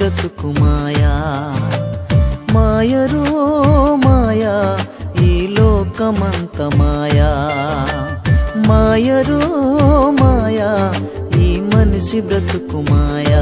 బ్రతుకు మాయా మాయరో మాయా ఈ లోకమంత మాయా మాయరో మాయా ఈ మనిషి బ్రతుకు మాయా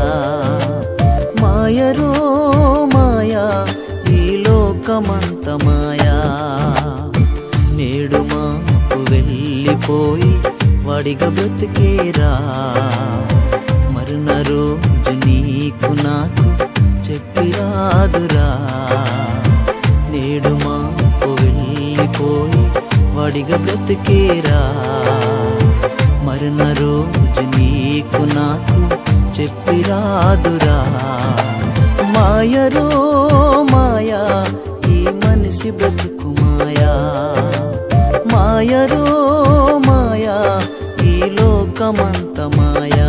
మాయరో మాయా ఈ లోకమంత మాయా నేడు మాకు వెళ్ళిపోయి వాడిగా బ్రతికేరా మరున రోజు నీకు నాకు చెప్పిరాదురా నేడు మాకు వెళ్ళిపోయి వాడిగా బ్రతికేరా మరున రోజు నీకు నాకు చెప్పిరాదురా మాయరో మాయా ఈ మనిషి బ్రతుకు మాయా మాయరో మాయా ఈ లోకమంత మాయా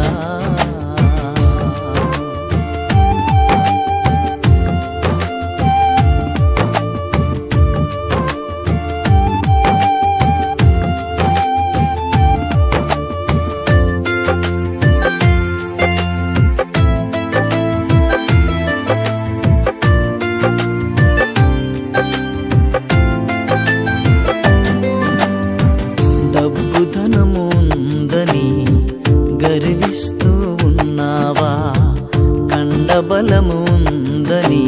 డబ్బు ధనము ఉందని గర్విస్తూ ఉన్నావా కండబలము ఉందని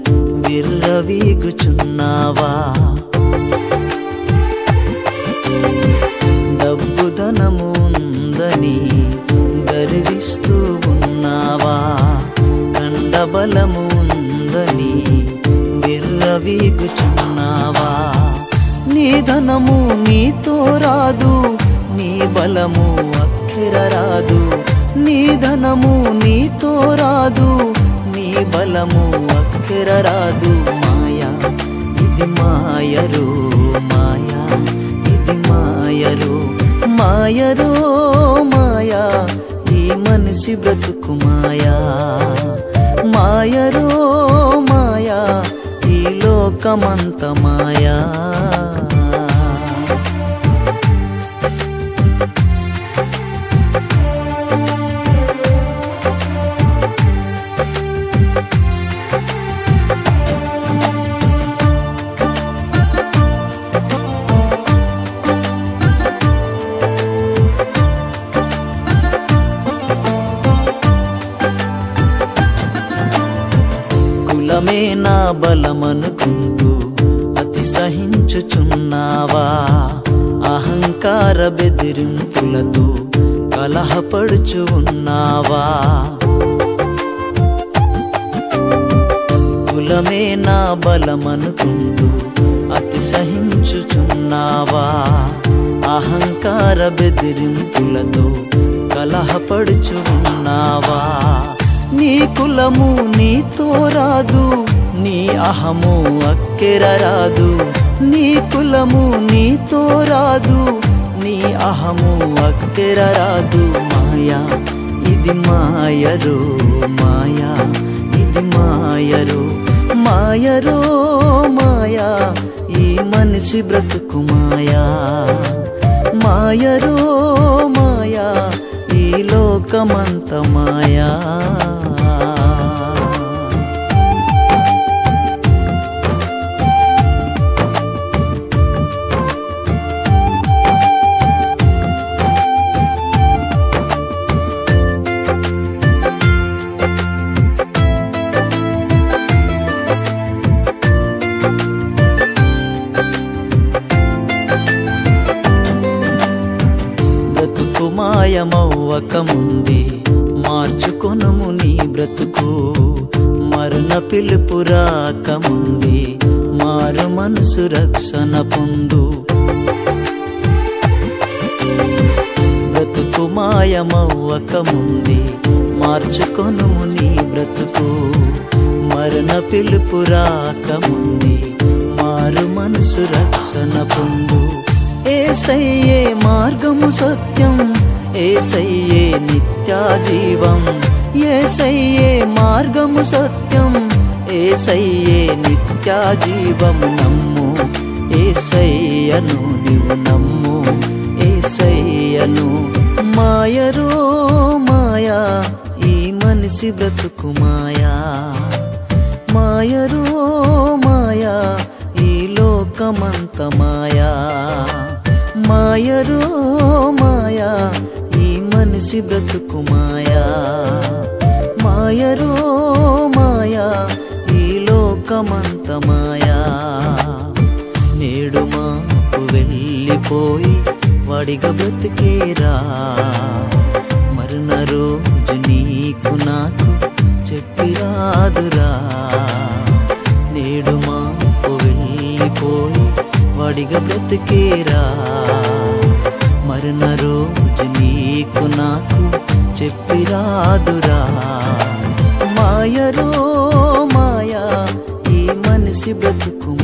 విర్రవీగుచున్నావా డబ్బు ధనము ఉందని గర్విస్తూ ఉన్నావా కండబలము ఉందని విర్రవీగుచున్నావా నీ ధనము నీతో రాదు నీ బలము అక్షర రాదు నీ ధనము నీతో రాదు నీ బలము అక్షర రాదు మాయా ఇది మాయరు మాయా ఇది మాయరు మాయరు మాయా ఈ మనిషి బ్రతుకు మాయా మాయరు మాయా ఈ లోకమంత మాయా కులమే నా బలమనుకుంటూ అతి సహించుచున్నావా అహంకార బెదిరింపులతో కలహపడుచు ఉన్నావా కులమే నా బలమనుకుంటూ అతి సహించుచున్నావా అహంకార బెదిరింపులతో కలహపడుచు ఉన్నావా నీ కులము నీతో రాదు నీ అహము అక్కెర రాదు నీ కులము నీతో రాదు నీ అహము అక్కెర రాదు మాయా ఇది మాయరు మాయా ఇది మాయరు మాయరు మాయా ఈ మనిషి బ్రతుకు మాయా మాయరు మాయా ఈ లోకమంత మాయా బ్రతుకు మాయమవ్వక ముందే మార్చుకొనుము నీ బ్రతుకు మరణ పిలుపు రాక ముందే మారు మనసు రక్షణ పొందు బ్రతుకు మాయమవ్వక ముందే మార్చుకొనుము నీ బ్రతుకు మరణ పిలుపు రాక ముందే మారు మనసు రక్షణ పొందు ఏసయ్యే మార్గము సత్యం ఏసయ్యే నిత్యా జీవం ఏసయ్యే మార్గము సత్యం ఏసయ్యే నిత్యా జీవము నమ్ము ఏసయ్యను నీవు నమ్ము ఏసయ్యను మాయరో మాయా ఈ మనిషి బ్రతుకు మాయా మాయరు మాయా ఈ లోకమంత మాయా మాయరు మాయా ఈ మనిషి బ్రతుకు మాయా మాయరు మాయా ఈ లోకమంత మాయా నేడు మాకు వెళ్ళిపోయి వాడిగా బ్రతికేరా మరున రోజు నీకు నాకు చెప్పిరాదురా నేడు మాకు వెళ్ళిపోయి వాడిగా బ్రతికేరా మరున రోజు నీకు నాకు చెప్పిరాదురా మాయరో మాయా ఈ మనిషి బ్రతుకు